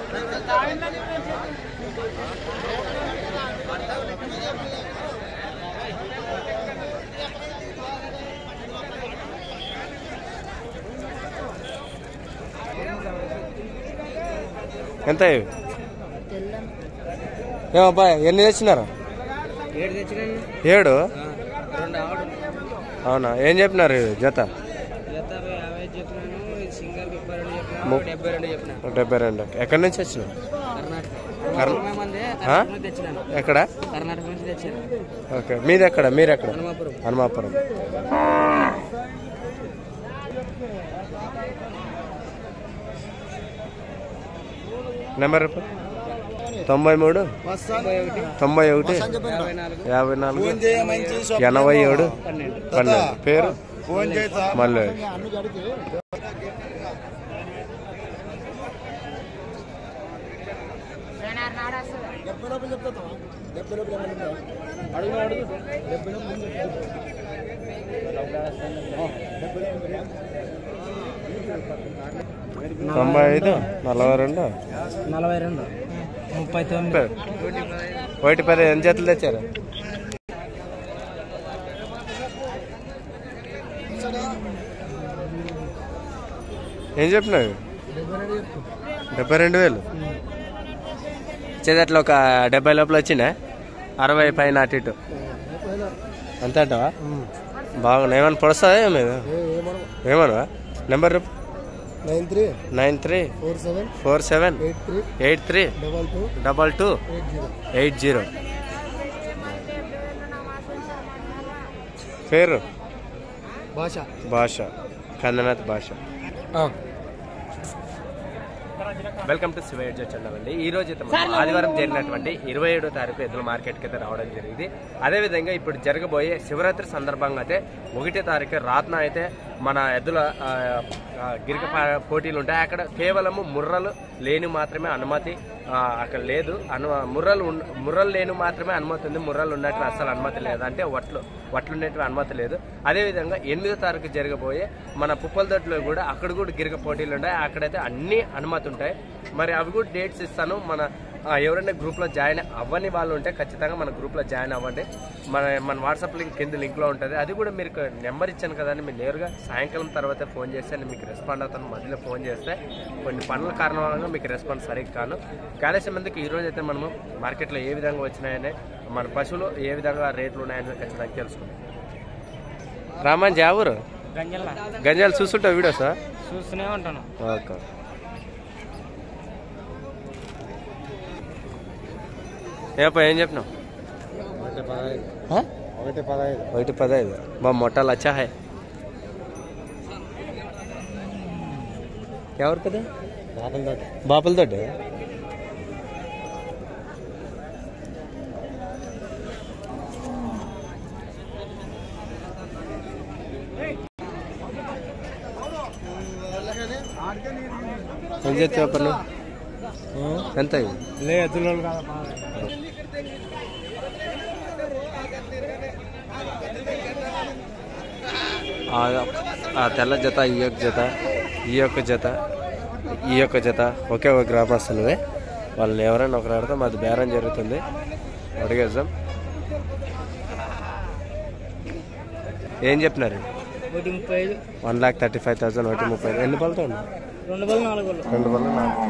ఎంత ఇవి ఏమబ్బాయి ఎన్ని తెచ్చినారు ఏడు తెచ్చినాను ఏడు రెండు ఆవులు అవునా ఏం చెప్పినారు ఇవి జత జత యాభై చెప్పినాను ఇది సింగల్ ముప్పై రెండు చెప్పినాను ము- డెబ్బై రెండు చెప్పినాను డెబ్బై రెండు ఎక్కడి నుంచి వచ్చినావు కర్ణాటక కర్ణ- తొంభై మంది ఆ? కర్ణాటక నుంచి తెచ్చినాను ఎక్కడ కర్ణాటక నుంచి తెచ్చాను ఓకే మీది ఎక్కడ మీరు ఎక్కడ హనుమాపురం హనుమాపురం నెంబర్ చెప్పు. తొంభై మూడు తొంభై ఒకటి తొంభై ఒకటి యాభై నాలుగు యాభై నాలుగు ఎనభై ఏడు పన్నెండు పన్నెండు పేరు మళ్ళీ తొంభై ఐదు నలభై రెండు నలభై రెండు ముప్పై తొమ్మిది ఒకటి పది ఎన్ని జతలు తెచ్చారు ఏం చెప్పినావు డెబ్బై రెండు వేలు చేదట్లో ఒక డెబ్బై లోపల వచ్చిందా అరవై పైన అటు ఇటు అంతే అంటావా బాగున్నాయి ఏమైనా పొడుస్తుందా ఏమేది ఏమన్నా నెంబర్ చెప్పు nine three nine three four seven four seven eight three eight three double two double two eight zero eight zero పేరు Basha Basha Kandanath Basha welcome to Shiva edge channel అండి ఈ రోజు అయితే మనం ఆదివారం జరిగినటువంటి ఇరవై ఏడో తారీఖు ఎద్దుల మార్కెట్కి అయితే రావడం జరిగింది అదేవిధంగా ఇప్పుడు జరగబోయే శివరాత్రి సందర్భంగా అయితే ఒకటో తారీఖు రాత్న అయితే మన ఎద్దుల ఆ, ఆ, గిరిక పా- పోటీలు ఉంటాయి అక్కడ కేవలము ముర్రలు లేని మాత్రమే అనుమతి ఆ, అక్కడ లేదు అను ముర్రలు ఉన్- ముర్రలు లేని మాత్రమే అనుమతి ఉంది ముర్రలు ఉన్నట్టు అసలు అనుమతి లేదు అంటే వట్లు వట్లు ఉండేటివి అనుమతి లేదు అదేవిధంగా ఎనిమిదో తారీఖు జరగబోయే మన పుప్పలదొట్లో కూడా అక్కడ కూడా గిరిక పోటీలు ఉంటాయి అక్కడైతే అన్ని అనుమతి ఉంటాయి మరి అవి కూడా డేట్స్ ఇస్తాను మన ఆ, ఎవరైనా గ్రూప్లో జాయిన్ అవ్వని వాళ్ళు ఉంటే ఖచ్చితంగా మన గ్రూప్లో జాయిన్ అవ్వండి మన మన వాట్సాప్ లింక్ కింద లింక్లో ఉంటుంది అది కూడా మీరు నెంబర్ ఇచ్చాను కదండి మీరు నేరుగా సాయంకాలం తర్వాత ఫోన్ చేస్తే నేను మీకు రెస్పాండ్ అవుతాను మధ్యలో ఫోన్ చేస్తే కొన్ని పనుల కారణంగా మీకు రెస్పాన్స్ సరిగ్గా కాను కాలేసం మందికి ఈ రోజు అయితే మనము మార్కెట్లో ఏ విధంగా వచ్చినాయని మన పశువులు ఏ విధంగా రేట్లు ఉన్నాయని ఖచ్చితంగా తెలుసుకుందాం రామాన్ జావూరు గంజల్లా గంజాలు చూస్తుంటావు వీడియోసా చూస్తూనే ఉంటాను ఓకే ఏపా ఏం చెప్పినావు ఒకటి పదహైదు ఒకటి పదహైదు బా మొట్టాలు అచ్చా హై ఎవరు కదా బాపులతోటి ఎంత చెప్తావు పన్ను ఎంత ఇవి? లేదు ఆ ఆ తెల్ల జత ఈ యొక్క జత ఈ యొక్క జత ఈ యొక్క జత ఒకే ఒక గ్రామస్తులవే వాళ్ళని ఎవరైనా ఒకరు ఆడితే మాది బేరం జరుగుతుంది అడిగేద్దాం ఏం చెప్పినారు ఒకటి ముప్పై ఐదు one lakh thirty five thousand ఒకటి ముప్పై ఐదు. ఎన్ని పళ్ళతో ఉన్నాయి రెండు బళ్ళు నాలుగు బళ్ళు రెండు పళ్ళు నాలుగు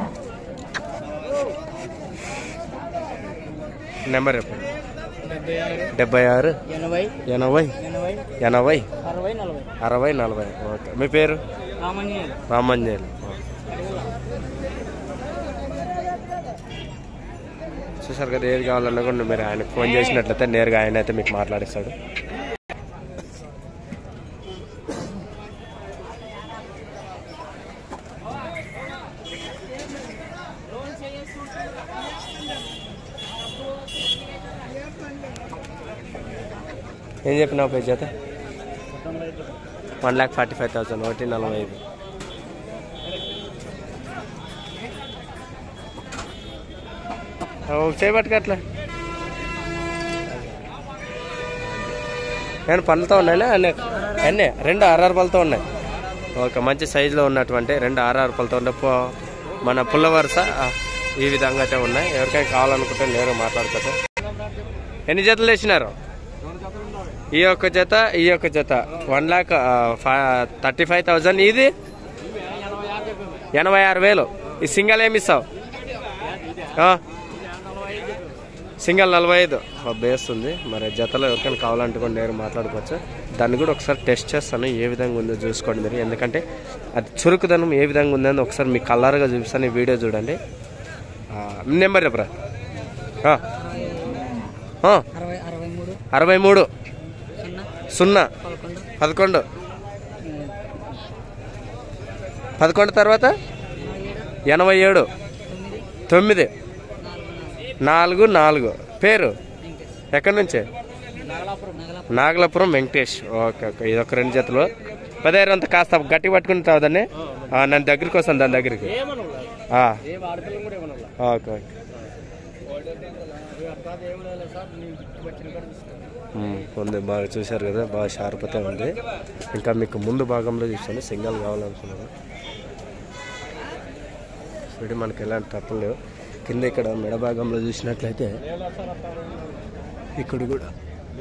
నెంబర్ చెప్పండి డెబ్బై ఆరు డెబ్బై ఆరు ఎనభై ఎనభై ఎనభై ఎనభై అరవై నలభై అరవై నలభై ఓకే మీ పేరు రామంజనేయులు రామంజేలు చూసారు కదా ఏది కావాలన్నా కూడా మీరు ఆయనకు ఫోన్ చేసినట్లయితే నేరుగా ఆయన అయితే మీకు మాట్లాడిస్తాడు ఏం చెప్పినావు పై చేత one lakh forty five thousand ఒకటి నలభై ఐదు చేయబట్టుకు అట్లా నేను పళ్ళతో ఉన్నాయినా అన్నీ అన్నీ రెండు ఆర్ఆర్ పళ్ళతో ఉన్నాయి ఒక మంచి సైజులో ఉన్నటువంటి రెండు ఆర్ఆర్ పళ్ళతో ఉండే పో- మన పుల్ల వరుస ఆ, ఈ విధంగా అయితే ఉన్నాయి ఎవరికైనా కావాలనుకుంటే నేను మాట్లాడుతుంటే ఎన్ని జతలు వేసినారు ఈ ఒక్క జత ఈ ఒక్క జత one lakh thirty five thousand ఇది ఎనభై ఆరు వేలు ఈ సింగల్ ఏమి ఇస్తావు ఆ? సింగల్ నలభై ఐదు బేస్తుంది మరి జతలో ఎవరికైనా కావాలంటే కూడా నేను మాట్లాడుకోవచ్చు దాన్ని కూడా ఒకసారి టెస్ట్ చేస్తాను ఏ విధంగా ఉందో చూసుకోండి మీరు ఎందుకంటే అది చురుకుదనం ఏ విధంగా ఉందని ఒకసారి మీ కలర్గా చూపిస్తాను ఈ వీడియో చూడండి ఆ, నెంబర్ చెప్పరా ఆ. ఆ, అరవై అరవై మూడు అరవై మూడు సున్నా సున్నా పదకొండు పదకొండు పదకొండు తర్వాత ఎనభై ఏడు తొమ్మిది తొమ్మిది నాలుగు నాలుగు నాలుగు పేరు వెంకటేష్ ఎక్కడి నుంచి నగలాపురం నగలాపురం నాగలాపురం వెంకటేష్ ఓకే ఓకే ఇది ఒక రెండు జతలు పదహారు అంత కాస్త గట్టి పట్టుకుంటావు దాన్ని ఆ, నన్ను దగ్గరికి వస్తాను దాని దగ్గరికి ఆ, ఓకే ఓకే ఉమ్, ఉంది బాగా చూశారు కదా బాగా షార్ప్ అయితే ఉంది ఇంకా మీకు ముందు భాగంలో చూస్తాను సింగల్ కావాలనుకున్నాను చూడండి మనకి ఎలాంటి తప్పులు లేవు కింద ఇక్కడ మెడ భాగంలో చూసినట్లయితే ఇక్కడ కూడా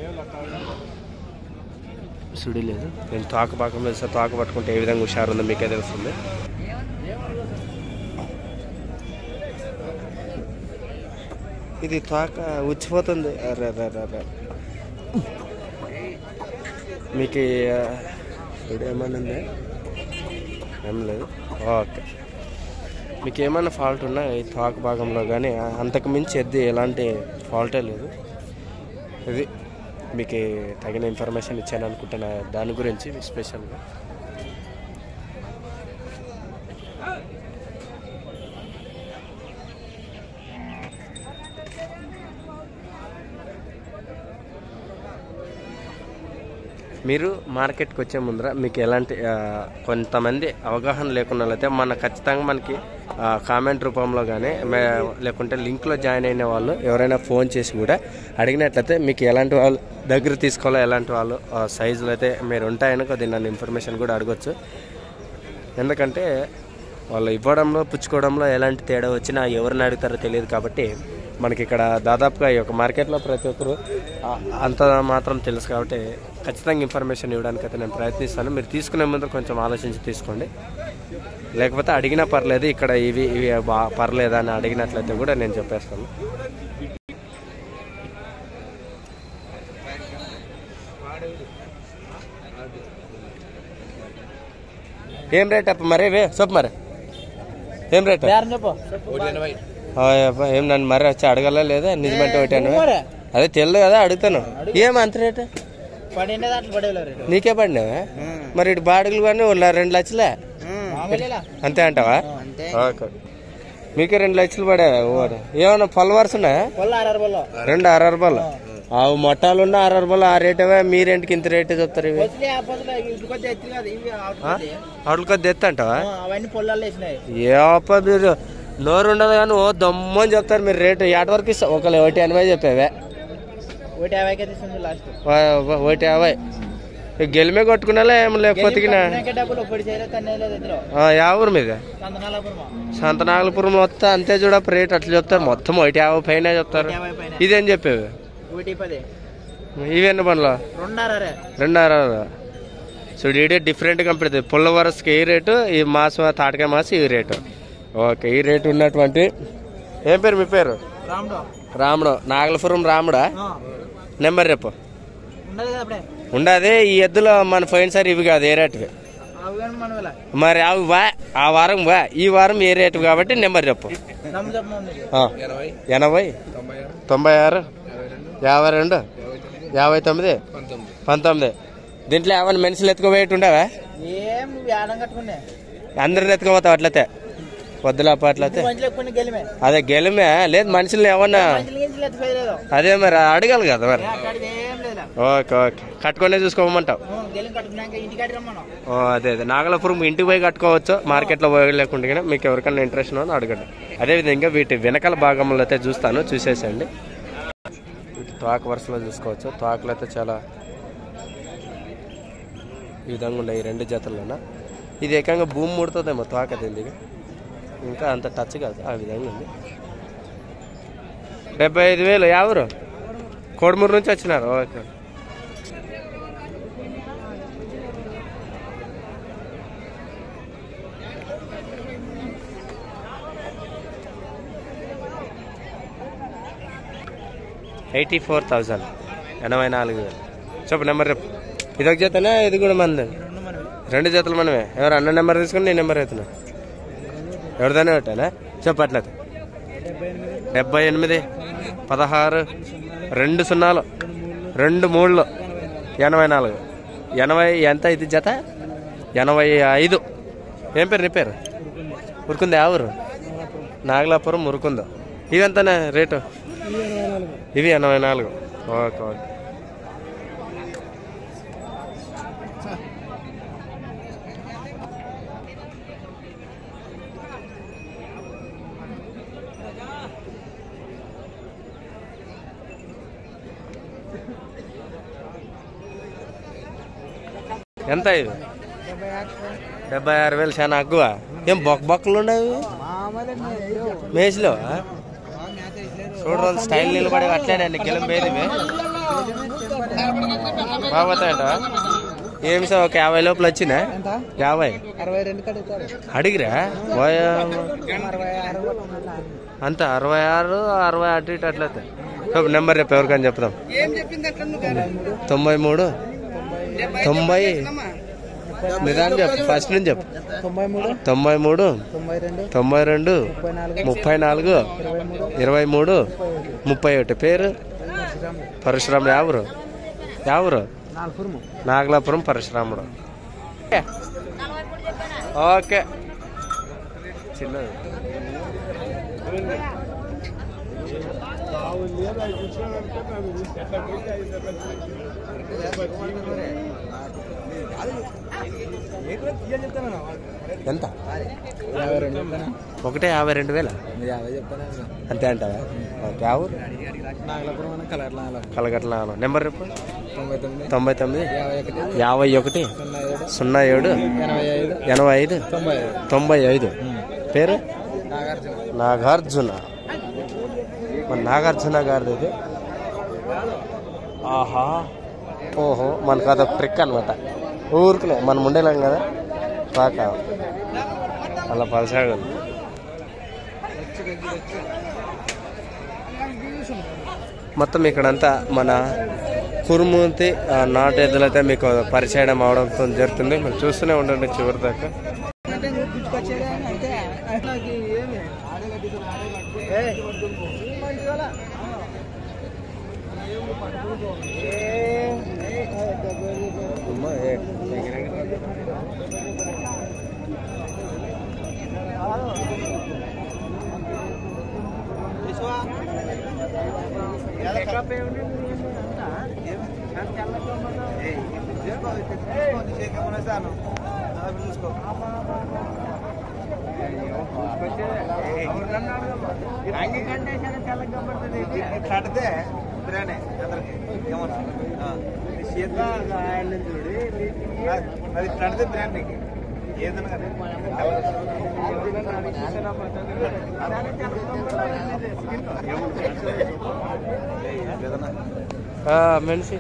సుడి లేదు నేను తోక భాగంలో చూస్తే తోక పట్టుకుంటే ఏ విధంగా హుషారు ఉందో మీకే తెలుస్తుంది ఇది తోక ఉచ్చిపోతుంది అరే అరే అరే అరే మీకు ఆ, సుడి ఏమన్నా ఉందా ఏం లేదు ఓకే మీకు ఏమైనా ఫాల్ట్ ఉన్నా ఈ తోక భాగంలో కానీ అంతకు మించి ఎద్ది ఎలాంటి ఫాల్టే లేదు ఇది మీకు తగిన ఇన్ఫర్మేషన్ ఇచ్చాను అనుకుంటున్నా దాని గురించి స్పెషల్గా మీరు మార్కెట్కి వచ్చే ముందర మీకు ఎలాంటి ఆ, కొంతమంది అవగాహన లేకుండా అయితే మన ఖచ్చితంగా మనకి ఆ, కామెంట్ రూపంలో కానీ లేకుంటే లింక్లో జాయిన్ అయిన వాళ్ళు ఎవరైనా ఫోన్ చేసి కూడా అడిగినట్లయితే మీకు ఎలాంటి వాళ్ళు దగ్గర తీసుకోవాలో ఎలాంటి వాళ్ళు ఆ, సైజులు అయితే మీరు ఉంటాయని కొద్దిగా నన్ను ఇన్ఫర్మేషన్ కూడా అడగొచ్చు ఎందుకంటే వాళ్ళు ఇవ్వడంలో పుచ్చుకోవడంలో ఎలాంటి తేడా వచ్చినా ఎవరిని అడుగుతారో తెలియదు కాబట్టి మనకి ఇక్కడ దాదాపుగా ఈ యొక్క మార్కెట్లో ప్రతి ఒక్కరు ఆ, అంత మాత్రం తెలుసు కాబట్టి ఖచ్చితంగా ఇన్ఫర్మేషన్ ఇవ్వడానికి అయితే నేను ప్రయత్నిస్తాను మీరు తీసుకునే ముందు కొంచెం ఆలోచించి తీసుకోండి లేకపోతే అడిగినా పర్లేదు ఇక్కడ ఇవి ఇవి బా పర్లేదా అని అడిగినట్లయితే కూడా నేను చెప్పేస్తాను ఏం రేట్ అప్ప మరి ఇవి చెప్పు మరి ఏం రేట్ చెప్పు ఆ, అబ్బా, ఏం నన్ను మరి వచ్చి అడగల లేదా నిజమంటే ఒకటాను అదే తెలియదు కదా అడుగుతాను ఏం అంత రేటు పడిండే దాంట్లో పడేవారు నీకే పడినావా మరి ఇటు బాడుగులు కానీ వాళ్ళ రెండు లక్షలే అంతే అంటావా అంతే ఓకే మీకే రెండు లక్షలు పడావా ఓరే ఏమన్నా ఫాలోవర్స్ ఉన్నాయా పొల్ల ఆరు బల్లో రెండు ఆరు రూపాయలు ఆ మొట్టాలు ఉన్న ఆరు రూపాయలు ఆ రేటవే మీ రెంట్కి ఇంత రేటు చెప్తారు ఇవి పొద్దులే ఆ పొద్దులే ఇవి కొద్దిగా ఎత్తి కాదు ఇవి ఆవుట్ కొద్ది. వాటికి కొద్ది ఎత్తు అంటావా ఆ, అవన్నీ పొలాల్లో వేసినాయి ఏ అప్ప మీరు నోరు ఉండదు కానీ ఓ దమ్మని చెప్తారు మీరు రేటు ఏట వరకు ఇస్తా ఒకళ్ళు ఒకటి ఎనభై చెప్పేవే ఒకటి యాభైకే తీసుకుంది లాస్ట్ వా- వా- ఒకటి యాభై ఇక గెలిమే కొట్టుకున్నా ఏం లేకపోతే గిన- గెలిపి డబ్బులు ఒకటి చేయలేదు తన్నేలేదు ఇద్దరు ఆ, యా ఊరు మీద చందనాలపురం సంతనాగలపురం మొత్తం అంతే చూడప్ప రేట్ అట్లా చెప్తారు మొత్తం ఒకటి యాభై పైన చెప్తారు యాభై పైన ఇదేం చెప్పేవి ఒకటి పది ఇవన్నీ పనులు రెండున్నరే రెండున్నర చూడు ఇడే డిఫరెంట్ కంపెనీ పుల్ల వరసకి ఈ రేటు ఈ మాసం తాటకాయ మాసం ఈ రేటు ఓకే ఈ రేటు ఉన్నటువంటి ఏం పేరు మీ పేరు రాముడు రాముడు నాగలపురం రాముడా ఆ, నెంబర్ రేపు ఉండదు కదా అప్పుడే ఉండదే ఈ ఎద్దులో మన పోయినసారి ఇవి కాదు ఏ రేటువి అవి కానీ మన వేళ మరి అవి వా ఆ వారం వా ఈ వారం ఏ రేటు కాబట్టి నెంబర్ చెప్పు నమ్ము చెప్పు ఉంది ఆ. ఎనభై తొంభై ఆరు యాభై రెండు యాభై తొమ్మిది పంతొమ్మిది దీంట్లో ఏమైనా మనుషులు ఎత్తుకోబోయేటి ఉండవా ఏం నువ్వు యానం కట్టుకునే అందరిని ఎత్తుకోపోతావు అట్లయితే వద్దులా అట్లయితే మంచిలో కొన్ని గెలిమే అదే గెలిమే లేదు మనుషులు ఏమన్నా మంచిలు గింజలు ఎత్తుకోలేదు అదే మరి అడగాలి కదా మరి అక్కడికి ఏం లేదా ఓకే ఓకే కట్టుకునే చూసుకోమంటావు గెలిం కట్టుకున్నాక ఇంటికాడ రమ్మను ఓ, అదే అదే నాగలపురం ఇంటికి పోయి కట్టుకోవచ్చు మార్కెట్లో పోయి లేకుండా కానీ మీకు ఎవరికైనా ఇంట్రెస్ట్ ఉందో అడగండి అదేవిధంగా వీటి వెనకాల భాగంలో అయితే చూస్తాను చూసేసండి వీటి తోక వరుసలో చూసుకోవచ్చు తోకలు అయితే చాలా ఈ విధంగా ఉన్నాయి ఈ రెండు జతల్లోన ఇది ఏకంగా భూమి ముడుతుందేమో తోక దీనికి ఇంకా అంత టచ్ కాదు ఆ విధంగా ఉంది డెబ్బై ఐదు వేలు ఎవరు కోడమూరు నుంచి వచ్చినారు ఓకే ఎయిటీ ఫోర్ థౌజండ్ ఎనభై నాలుగు వేలు చెప్పు నెంబర్ చెప్పు ఇది ఒక జతనే ఇది కూడా మంది రెండు జతలు మనమే ఎవరు అన్న నెంబర్ తీసుకుని నీ నెంబర్ అవుతున్నా ఎవరిదానే ఒకటేనా చెప్పు అట్లయితే డెబ్బై ఎనిమిది పదహారు రెండు సున్నాలు రెండు మూడులు ఎనభై నాలుగు ఎనభై ఎంత ఇది జత ఎనభై ఐదు ఏం పేరు నీ పేరు ఉరుకుంది ఎవరు నాగలాపురం ఉరుకుందో ఇవి ఎంతనే రేటు ఇవి ఎనభై నాలుగు ఓకే ఓకే ఎంత ఇది డెబ్బై ఆరు వేలు చాలా అగ్గువ ఏం బొక్క బొక్కలు ఉండవు మేసిలో చూడు రోజు స్టైల్ నిలబడి అట్లనే అన్ని కిలం పేరు బాగుతాయంట ఏమి సార్ ఒక యాభై లోపల వచ్చిందా ఎంత యాభై అరవై రెండు కడుగుతాడు అడిగిరా ఓయ్ అరవై ఆరు అంత అరవై ఆరు అరవై అటు ఇటు అట్లయితే చెప్పు నెంబర్ రేపు ఎవరికని చెప్దాం ఏం చెప్పింది అట్లా తొంభై మూడు తొంభై నిదానం చెప్పు ఫస్ట్ నుంచి చెప్పు తొంభై మూడు తొంభై మూడు తొంభై రెండు తొంభై రెండు ముప్పై నాలుగు ముప్పై నాలుగు ఇరవై మూడు ఇరవై మూడు ముప్పై ఒకటి పేరు పరశురాముడు ఎవరు ఎవరు నాలుగు నాగలాపురం పరశురాముడు ఓకే చిన్నది ఎంత యాభై రెండు ఒకటే యాభై రెండు వేల యాభై చెప్తాను అంతే అంటావా ఓకే ఆ ఊరు నాగలాపురం అన్న కలర్లా కలగట్ల నెంబర్ రేపు తొంభై తొమ్మిది తొంభై తొమ్మిది యాభై యాభై ఒకటి ఒకటి సున్నా ఏడు సున్నా ఏడు ఎనభై ఐదు ఎనభై ఐదు తొంభై ఐదు తొంభై ఐదు పేరు నాగార్జున నాగార్జున మన నాగార్జున గారిది ఇది ఆహా ఓహో మనకు అదొక ట్రిక్ అనమాట ఊరికలే మనం ఉండలేం కదా పాక అలా పలసాగా ఉంది. మొత్తం ఇక్కడంతా మన కురుమూర్తి ఆ, నాటు ఎద్దులైతే మీకు పరిచయం అవడంతో జరుగుతుంది మీరు చూస్తూనే ఉండండి చివరి దాకా అంటే నువ్వు పిచ్చుకొచ్చేదే అంటే నాకు ఏమి ఏయ్, మంచి వాళ్ళ. ఏ, ఏ, డబ్బులు. అమ్మా, ఏ, ఎగిరెగిరి. కడితే బిర్యానీ అందరికి ఏమన్నా అది కడితే బిర్యానీ ఏదైనా కానీ ఆ, మనిషి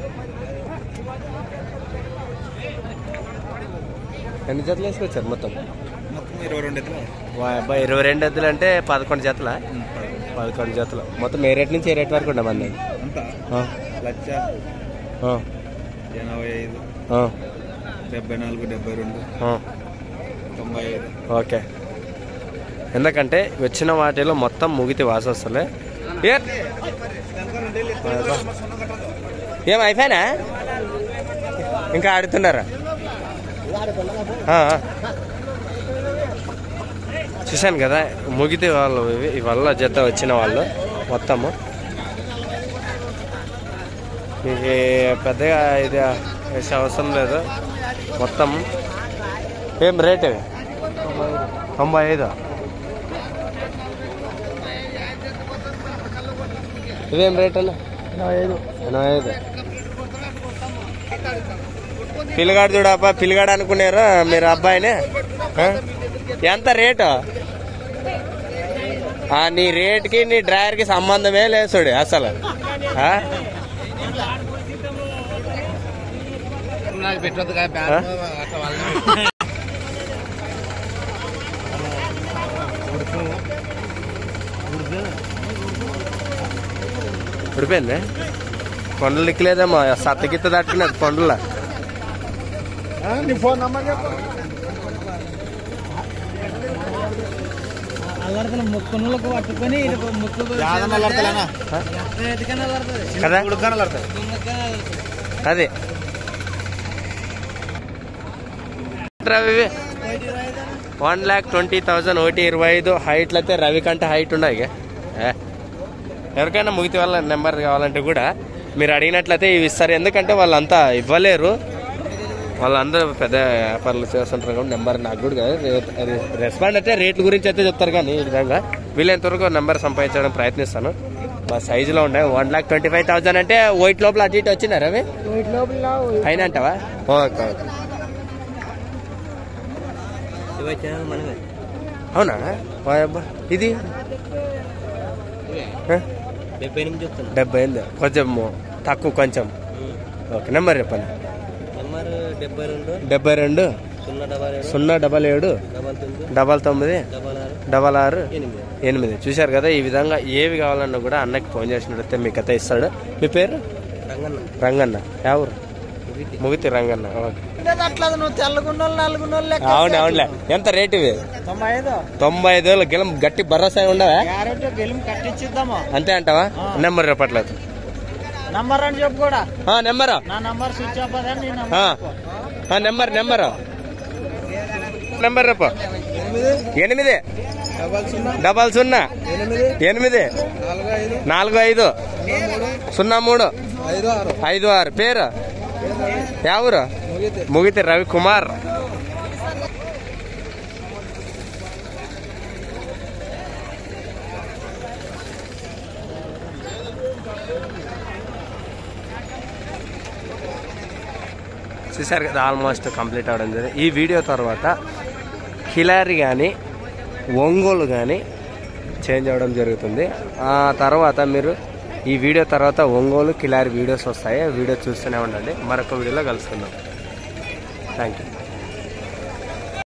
ఎన్ని జతలు వేసుకొచ్చారు మొత్తం మొత్తం ఇరవై రెండు ఎత్తులు వా అబ్బాయి ఇరవై రెండు ఎద్దులు అంటే పదకొండు జతల పదకొండు జతలు మొత్తం ఏ రేట్ నుంచి ఏ రేట్ వరకు ఉండమండి అంతా లక్ష ఎనభై ఐదు డెబ్బై నాలుగు డెబ్బై రెండు తొంభై ఐదు ఓకే ఎందుకంటే వచ్చిన వాటిలో మొత్తం ముగితి వాసొస్తలే ఏ ఏం అయిపోయినా ఇంకా ఆడుతున్నారా ఆ, ఆ. చూశాను కదా ముగితే వాళ్ళు ఇవి ఇవల్ల జత వచ్చిన వాళ్ళు మొత్తము మీకు పెద్దగా ఇది వేసే అవసరం లేదు మొత్తం ఏం రేట్ ఇవి తొంభై ఐదు ఇదేం రేట్ అన్న ఎనభై ఐదు ఎనభై ఐదు పిల్లగాడు చూడప్ప పిల్లగాడు అనుకున్నారా మీరు అబ్బాయిని ఆ? ఎంత రేటు ఆ, నీ రేట్కి నీ డ్రైవర్కి సంబంధమే లేదు చూడు అసలు ఆ? పెట్టొద్దు ఆ? ఉడిపోయింది కొండలు ఎక్కలేదమ్మా సత్తగిత్త దాటుకున్నది కొండల నీ ఫోన్ నంబర్ చెప్పు అల్లడుతున్న ముక్కునులకు పట్టుకొని ఇటు ముక్కు యాదన్న అల్లడతలేనా ఎత్తుకని అల్లడుతుంది కదా ఉడుకాన అల్లడతాయి అదే Ravi one lakh twenty thousand ఒకటి ఇరవై ఐదు హైట్లు అయితే రవి కంటే హైట్ ఉన్నాయి ఇక. ఏ. ఎవరికైనా ముగితే వాళ్ళ నెంబర్ కావాలంటే కూడా మీరు అడిగినట్లయితే ఇవి ఇస్తారు ఎందుకంటే వాళ్ళంతా ఇవ్వలేరు వాళ్ళందరూ పెద్ద వ్యాపారాలు చేస్తుంటారు కాబట్టి నెంబర్ నాకు కూడా కాదు రే- అది రెస్పాండ్ అయితే రేట్ల గురించి అయితే చెప్తారు కానీ ఈ విధంగా వీలైనంత వరకు నెంబర్ సంపాదించడానికి ప్రయత్నిస్తాను మా సైజులో ఉన్నాయి one lakh twenty five thousand అంటే వైట్ లోపల అటు ఇటు వచ్చినారు అవి అయినా అంటావా ఓకే ఓకే అవునా వాయబ్బా. ఇది ఆ? డెబ్బై ఎనిమిది చెప్తాను డెబ్బై ఎనిమిది కొంచెం తక్కువ కొంచెం ఓకే నెంబర్ చెప్పండి నెంబర్ డెబ్బై రెండు డెబ్బై రెండు సున్నా డబల్ ఏడు సున్నా డబల్ ఏడు డబల్ తొమ్మిది డబల్ తొమ్మిది డబల్ ఆరు డబల్ ఆరు ఎనిమిది ఎనిమిది చూశారు కదా ఈ విధంగా ఏవి కావాలన్నా కూడా అన్నకి ఫోన్ చేసినట్లయితే మీకు అయితే ఇస్తాడు మీ పేరు రంగన్న రంగన్న ఎవరు ముగితి రంగన్న ఓకే అట్లా నువ్వు తెల్లగున్నోళ్ళు నలుగున్నోళ్ళు లెక్క అవును అవునులే ఎంత రేట్ ఇవి తొంభై ఐదు తొంభై ఐదు వేలు గిలం గట్టి భరోసా ఉండవా క్యారెట్ గెలిం కట్టించిద్దామా అంతే అంటావా నెంబర్ చెప్పట్లేదు నంబర్ అని చెప్పు కూడా ఆ, నెంబరు నా నంబర్ స్విచ్ ఆఫ్ అదని నీ ఆ. నంబర్ ఆ, నెంబర్ నెంబరు నెంబర్ రేపు ఎనిమిది డబల్ సున్నా డబల్ సున్నా ఎనిమిది ఎనిమిది నాలుగు ఐదు నాలుగు ఐదు సున్నా మూడు ఐదు ఆరు ఐదు ఆరు పేరు ఎవరు ముగితే ముగితే రవి కుమార్ చూసారు కదా ఆల్మోస్ట్ కంప్లీట్ అవ్వడం జరిగింది ఈ వీడియో తర్వాత కిలారి కానీ ఒంగోలు కానీ చేంజ్ అవ్వడం జరుగుతుంది ఆ తర్వాత మీరు ఈ వీడియో తర్వాత ఒంగోలు కిలారి వీడియోస్ వస్తాయి ఆ వీడియో చూస్తూనే ఉండండి మరొక వీడియోలో కలుసుకుందాం థ్యాంక్ యూ